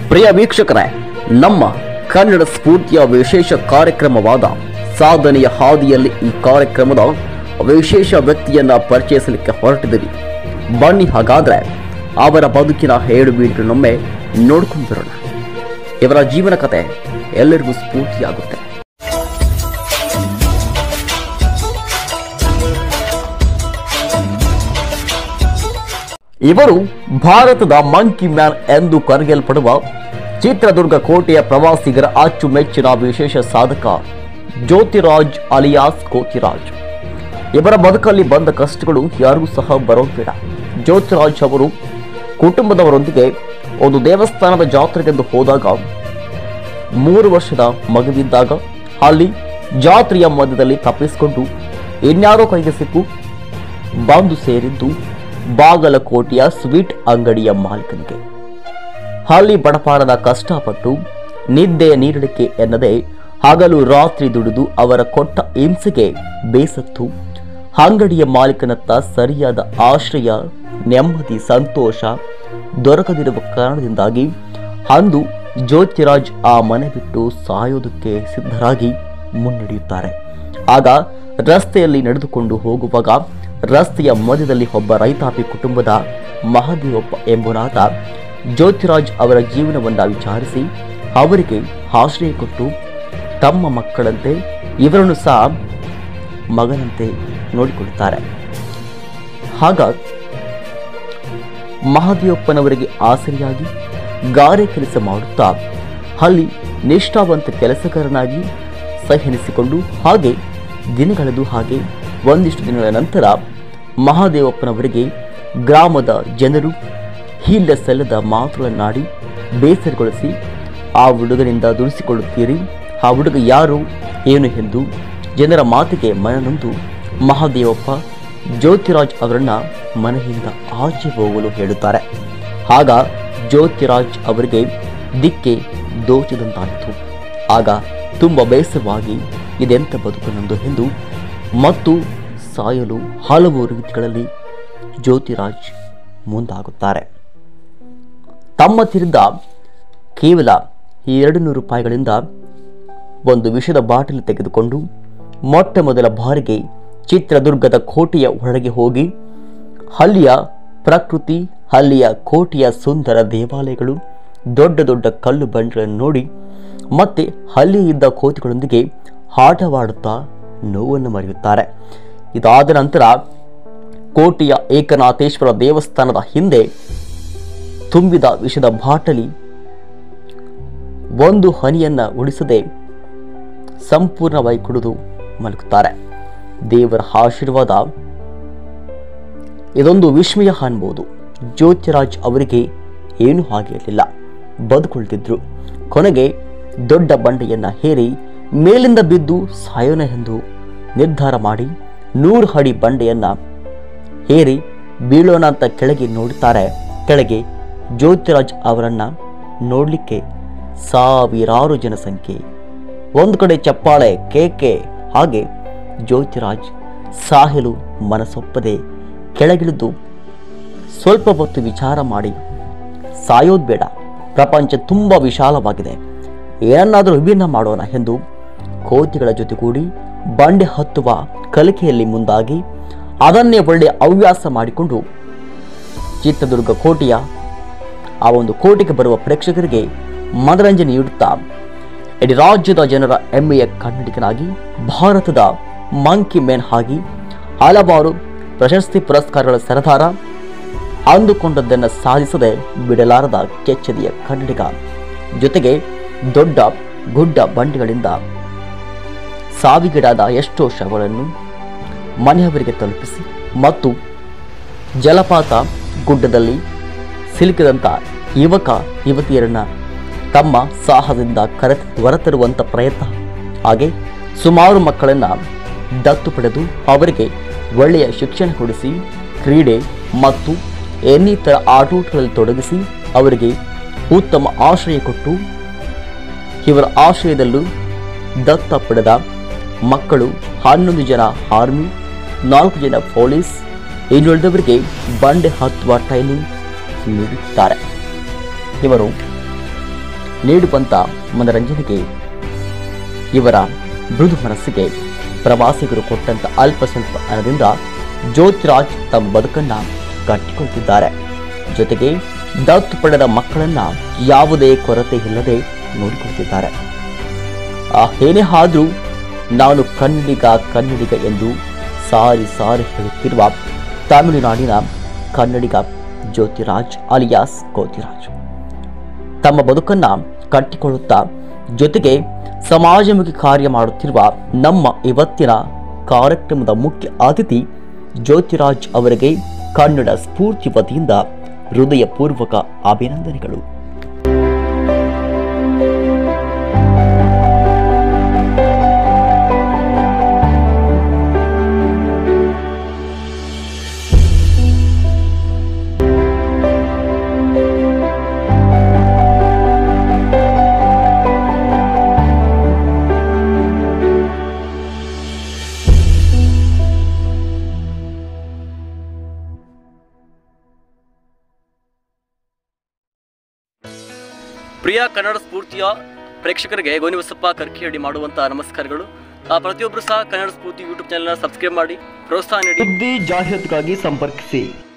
ಪ್ರಿಯ ವೀಕ್ಷಕರೇ ನಮ್ಮ ಕನ್ನಡ ಸ್ಫೂರ್ತಿಯ ವಿಶೇಷ ಕಾರ್ಯಕ್ರಮವಾದ ಸಾಧನೆಯ ಹಾದಿಯಲ್ಲಿ ಈ ಕಾರ್ಯಕ್ರಮದ ವಿಶೇಷ ವ್ಯಕ್ತಿಯನ್ನ ಪರಿಚಯಿಸಲಿಕ್ಕೆ ಹೊರಟಿದ್ದೀವಿ ಬನ್ನಿ ಹಾಗಾದ್ರೆ ಅವರ ಬದುಕಿನ ಹೇಳು ಬೀಟನ್ನೊಮ್ಮೆ ನೋಡ್ಕೊಂಡು ಬರೋಣ ಇವರ ಜೀವನ ಕತೆ ಎಲ್ಲರಿಗೂ ಸ್ಫೂರ್ತಿಯಾಗುತ್ತೆ ಇವರು ಭಾರತದ ಮಂಕಿ ಮ್ಯಾನ್ ಎಂದು ಕರೆಯಲ್ಪಡುವ ಚಿತ್ರದುರ್ಗ ಕೋಟೆಯ ಪ್ರವಾಸಿಗರ ಅಚ್ಚುಮೆಚ್ಚಿನ ವಿಶೇಷ ಸಾಧಕ ಜ್ಯೋತಿರಾಜ್ ಅಲಿಯಾಸ್ ಕೋತಿರಾಜ್ ಇವರ ಬದುಕಲ್ಲಿ ಬಂದ ಕಷ್ಟಗಳು ಯಾರಿಗೂ ಸಹ ಬರೋದಿಲ್ಲ ಜ್ಯೋತಿರಾಜ್ ಅವರು ಕುಟುಂಬದವರೊಂದಿಗೆ ಒಂದು ದೇವಸ್ಥಾನದ ಜಾತ್ರೆಗೆಂದು ಹೋದಾಗ ಮೂರು ವರ್ಷದ ಮಗುವಿದ್ದಾಗ ಅಲ್ಲಿ ಜಾತ್ರೆಯ ಮಧ್ಯದಲ್ಲಿ ತಪ್ಪಿಸಿಕೊಂಡು ಇನ್ಯಾರೋ ಕೈಗೆ ಸಿಕ್ಕು ಬಂದು ಸೇರಿದ್ದು ಬಾಗಲಕೋಟೆಯ ಸ್ವೀಟ್ ಅಂಗಡಿಯ ಮಾಲೀಕನಿಗೆ ಅಲ್ಲಿ ಬಡಪಾರದ ಕಷ್ಟಪಟ್ಟು ನಿದ್ದೆ ನೀಡಲಿಕ್ಕೆ ಎನ್ನದೆ ಹಗಲು ರಾತ್ರಿ ದುಡಿದು ಅವರ ಕೊಟ್ಟ ಹಿಂಸೆಗೆ ಬೇಸತ್ತು ಅಂಗಡಿಯ ಮಾಲೀಕನತ್ತ ಸರಿಯಾದ ಆಶ್ರಯ ನೆಮ್ಮದಿ ಸಂತೋಷ ದೊರಕದಿರುವ ಕಾರಣದಿಂದಾಗಿ ಅಂದು ಜ್ಯೋತಿರಾಜ್ ಆ ಮನೆ ಬಿಟ್ಟು ಸಾಯೋದಕ್ಕೆ ಸಿದ್ಧರಾಗಿ ಮುನ್ನಡೆಯುತ್ತಾರೆ ಆಗ ರಸ್ತೆಯಲ್ಲಿ ನಡೆದುಕೊಂಡು ಹೋಗುವಾಗ ರಸ್ತೆಯ ಮಧ್ಯದಲ್ಲಿ ಒಬ್ಬ ರೈತಾಪಿ ಕುಟುಂಬದ ಮಹದೇವಪ್ಪ ಎಂಬುನಾತ ಜ್ಯೋತಿರಾಜ್ ಅವರ ಜೀವನವನ್ನ ವಿಚಾರಿಸಿ ಅವರಿಗೆ ಆಶ್ರಯ ಕೊಟ್ಟು ತಮ್ಮ ಮಕ್ಕಳಂತೆ ಇವರನ್ನು ಸಹ ಮಗನಂತೆ ನೋಡಿಕೊಳ್ಳುತ್ತಾರೆ ಆಗ ಮಹದೇವಪ್ಪನವರಿಗೆ ಆಸರಿಯಾಗಿ ಗಾರೆ ಕೆಲಸ ಮಾಡುತ್ತಾ ಅಲ್ಲಿ ನಿಷ್ಠಾವಂತ ಕೆಲಸಗಾರನಾಗಿ ಸಹಿಸಿಕೊಂಡು ಹಾಗೆ ದಿನಗಳೆದು ಹಾಗೆ ಒಂದಿಷ್ಟು ದಿನಗಳ ನಂತರ ಮಹಾದೇವಪ್ಪನವರಿಗೆ ಗ್ರಾಮದ ಜನರು ಇಲ್ಲ ಸಲ್ಲದ ಮಾತುಗಳನ್ನಾಡಿ ಬೇಸರಗೊಳಿಸಿ ಆ ಹುಡುಗನಿಂದ ದುಡಿಸಿಕೊಳ್ಳುತ್ತೀರಿ ಆ ಹುಡುಗ ಯಾರು ಏನು ಎಂದು ಜನರ ಮಾತಿಗೆ ಮನನೊಂದು ಮಹಾದೇವಪ್ಪ ಜ್ಯೋತಿರಾಜ್ ಅವರನ್ನ ಮನೆಯಿಂದ ಆಚೆ ಹೋಗಲು ಹೇಳುತ್ತಾರೆ ಆಗ ಜ್ಯೋತಿರಾಜ್ ಅವರಿಗೆ ದಿಕ್ಕೆ ದೋಚದಂತಾಯಿತು ಆಗ ತುಂಬ ಬೇಸರವಾಗಿ ಇದೆಂತ ಬದುಕು ನಂದು ಎಂದು ಮತ್ತು ಸಾಯಲು ಹಲವು ರೀತಿಗಳಲ್ಲಿ ಜ್ಯೋತಿರಾಜ್ ಮುಂದಾಗುತ್ತಾರೆ ತಮ್ಮ ತಿರುದ ಕೇವಲ ಎರಡು ನೂರು ರೂಪಾಯಿಗಳಿಂದ ಒಂದು ವಿಷದ ಬಾಟಲಿ ತೆಗೆದುಕೊಂಡು ಮೊಟ್ಟ ಮೊದಲ ಬಾರಿಗೆ ಚಿತ್ರದುರ್ಗದ ಕೋಟೆಯ ಒಳಗೆ ಹೋಗಿ ಅಲ್ಲಿಯ ಪ್ರಕೃತಿ ಅಲ್ಲಿಯ ಕೋಟೆಯ ಸುಂದರ ದೇವಾಲಯಗಳು ದೊಡ್ಡ ದೊಡ್ಡ ಕಲ್ಲು ಬಂಡೆಗಳನ್ನು ನೋಡಿ ಮತ್ತೆ ಅಲ್ಲಿ ಇದ್ದ ಕೋತಿಗಳೊಂದಿಗೆ ಆಟವಾಡುತ್ತಾ ನೋವನ್ನು ಮರೆಯುತ್ತಾರೆ ಇದಾದ ನಂತರ ಕೋಟೆಯ ಏಕನಾಥೇಶ್ವರ ದೇವಸ್ಥಾನದ ಹಿಂದೆ ತುಂಬಿದ ವಿಷದ ಬಾಟಲಿ ಒಂದು ಹನಿಯನ್ನ ಉಳಿಸದೆ ಸಂಪೂರ್ಣವಾಗಿ ಕುಡಿದು ಮಲಗುತ್ತಾರೆ ದೇವರ ಆಶೀರ್ವಾದ ಇದೊಂದು ವಿಸ್ಮಯ ಅನ್ಬೋದು ಜ್ಯೋತಿರಾಜ್ ಅವರಿಗೆ ಏನೂ ಆಗಿರಲಿಲ್ಲ ಬದುಕುಳಿತಿದ್ರು ಕೊನೆಗೆ ದೊಡ್ಡ ಬಂಡೆಯನ್ನ ಹೇರಿ ಮೇಲಿಂದ ಬಿದ್ದು ಸಾಯೋಣ ಎಂದು ನಿರ್ಧಾರ ಮಾಡಿ ನೂರು ಅಡಿ ಬಂಡೆಯನ್ನ ಹೇರಿ ಬೀಳೋಣ ಅಂತ ಕೆಳಗೆ ನೋಡುತ್ತಾರೆ ಕೆಳಗೆ ಜ್ಯೋತಿರಾಜ್ ಅವರನ್ನ ನೋಡಲಿಕ್ಕೆ ಸಾವಿರಾರು ಜನಸಂಖ್ಯೆ ಒಂದು ಕಡೆ ಚಪ್ಪಾಳೆ ಕೇಕೆ ಹಾಗೆ ಜ್ಯೋತಿರಾಜ್ ಸಾಯಲು ಮನಸೊಪ್ಪದೆ ಕೆಳಗಿಳಿದು ಸ್ವಲ್ಪ ಹೊತ್ತು ವಿಚಾರ ಮಾಡಿ ಸಾಯೋದು ಬೇಡ ಪ್ರಪಂಚ ತುಂಬ ವಿಶಾಲವಾಗಿದೆ ಏನನ್ನಾದರೂ ವಿಭಿನ್ನ ಮಾಡೋಣ ಎಂದು ಕೋತಿಗಳ ಜೊತೆಗೂಡಿ ಬಂಡೆ ಹತ್ತುವ ಕಲಿಕೆಯಲ್ಲಿ ಮುಂದಾಗಿ ಅದನ್ನೇ ಒಳ್ಳೆಯ ಹವ್ಯಾಸ ಮಾಡಿಕೊಂಡು ಚಿತ್ರದುರ್ಗ ಕೋಟೆಯ ಆ ಒಂದು ಕೋಟೆಗೆ ಬರುವ ಪ್ರೇಕ್ಷಕರಿಗೆ ಮನರಂಜನೆ ನೀಡುತ್ತಾ ಇಡೀ ರಾಜ್ಯದ ಜನರ ಹೆಮ್ಮೆಯ ಕನ್ನಡಿಗನಾಗಿ ಭಾರತದ ಮಂಕಿ ಮೆನ್ ಆಗಿ ಹಲವಾರು ಪ್ರಶಸ್ತಿ ಪುರಸ್ಕಾರಗಳ ಸರದಾರ ಅಂದುಕೊಂಡದ್ದನ್ನು ಸಾಧಿಸದೆ ಬಿಡಲಾರದ ಕೆಚ್ಚದೆಯ ಕನ್ನಡಿಗ ಜೊತೆಗೆ ದೊಡ್ಡ ಗುಡ್ಡ ಬಂಡೆಗಳಿಂದ ಸಾವಿಗೀಡಾದ ಎಷ್ಟೋ ಶವಗಳನ್ನು ಮನೆಯವರಿಗೆ ತಲುಪಿಸಿ ಮತ್ತು ಜಲಪಾತ ಗುಡ್ಡದಲ್ಲಿ ಸಿಲುಕಿದಂಥ ಯುವಕ ಯುವತಿಯರನ್ನ ತಮ್ಮ ಸಾಹಸದಿಂದ ಕರೆ ಹೊರತರುವಂಥ ಪ್ರಯತ್ನ ಹಾಗೆ ಸುಮಾರು ಮಕ್ಕಳನ್ನ ದತ್ತು ಪಡೆದು ಅವರಿಗೆ ಒಳ್ಳೆಯ ಶಿಕ್ಷಣ ಕೊಡಿಸಿ ಕ್ರೀಡೆ ಮತ್ತು ಇನ್ನಿತರ ಆಟೋಟಗಳಲ್ಲಿ ತೊಡಗಿಸಿ ಅವರಿಗೆ ಉತ್ತಮ ಆಶ್ರಯ ಕೊಟ್ಟು ಇವರ ಆಶ್ರಯದಲ್ಲೂ ದತ್ತ ಪಡೆದ ಮಕ್ಕಳು ಹನ್ನೊಂದು ಜನ ಆರ್ಮಿ ನಾಲ್ಕು ಜನ ಪೊಲೀಸ್ ಇನ್ನುಳಿದವರಿಗೆ ಬಂಡೆ ಹತ್ತುವ ಟ್ರೈನಿಂಗ್ ನೀಡುತ್ತಾರೆ ಇವರು ನೀಡುವಂತ ಮನರಂಜನೆಗೆ ಇವರ ಮೃದು ಮನಸ್ಸಿಗೆ ಪ್ರವಾಸಿಗರು ಕೊಟ್ಟಂತ ಅಲ್ಪ ಸ್ವಲ್ಪ ಹಣದಿಂದ ಜ್ಯೋತಿರಾಜ್ ತಮ್ಮ ಬದುಕನ್ನ ಕಟ್ಟಿಕೊಳ್ತಿದ್ದಾರೆ ಜೊತೆಗೆ ದತ್ತು ಪಡೆದ ಮಕ್ಕಳನ್ನ ಯಾವುದೇ ಕೊರತೆ ಇಲ್ಲದೆ ನೋಡಿಕೊಳ್ತಿದ್ದಾರೆ ಆ ಏನೇ ಆದ್ರೂ ನಾನು ಕನ್ನಡಿಗ ಕನ್ನಡಿಗ ಎಂದು ಸಾರಿ ಸಾರಿ ಹೇಳುತ್ತಿರುವ ತಮಿಳುನಾಡಿನ ಕನ್ನಡಿಗ ಜ್ಯೋತಿರಾಜ್ ಅಲಿಯಾಸ್ ಗೋತಿರಾಜ್ ತಮ್ಮ ಬದುಕನ್ನ ಕಟ್ಟಿಕೊಳ್ಳುತ್ತಾ ಜೊತೆಗೆ ಸಮಾಜಮುಖಿ ಕಾರ್ಯ ಮಾಡುತ್ತಿರುವ ನಮ್ಮ ಇವತ್ತಿನ ಕಾರ್ಯಕ್ರಮದ ಮುಖ್ಯ ಅತಿಥಿ ಜ್ಯೋತಿರಾಜ್ ಅವರಿಗೆ ಕನ್ನಡ ಸ್ಫೂರ್ತಿ ವತಿಯಿಂದ ಹೃದಯಪೂರ್ವಕ ಅಭಿನಂದನೆಗಳು ಪ್ರಿಯ ಕನ್ನಡ ಸ್ಫೂರ್ತಿಯ ಪ್ರೇಕ್ಷಕರಿಗೆ ಗೋನಿಬಸಪ್ಪ ಕರ್ಕಿಹಳ್ಳಿ ಮಾಡುವಂತಹ ನಮಸ್ಕಾರಗಳು ಆ, ಪ್ರತಿಯೊಬ್ಬರು ಸಹ Kannada Spoorthi YouTube channel subscribe ಮಾಡಿ ಪ್ರೋತ್ಸಾಹ ನೀಡಿ ಸುದ್ದಿ ಜಾಹೀರಾತುಗಾಗಿ ಸಂಪರ್ಕಿಸಿ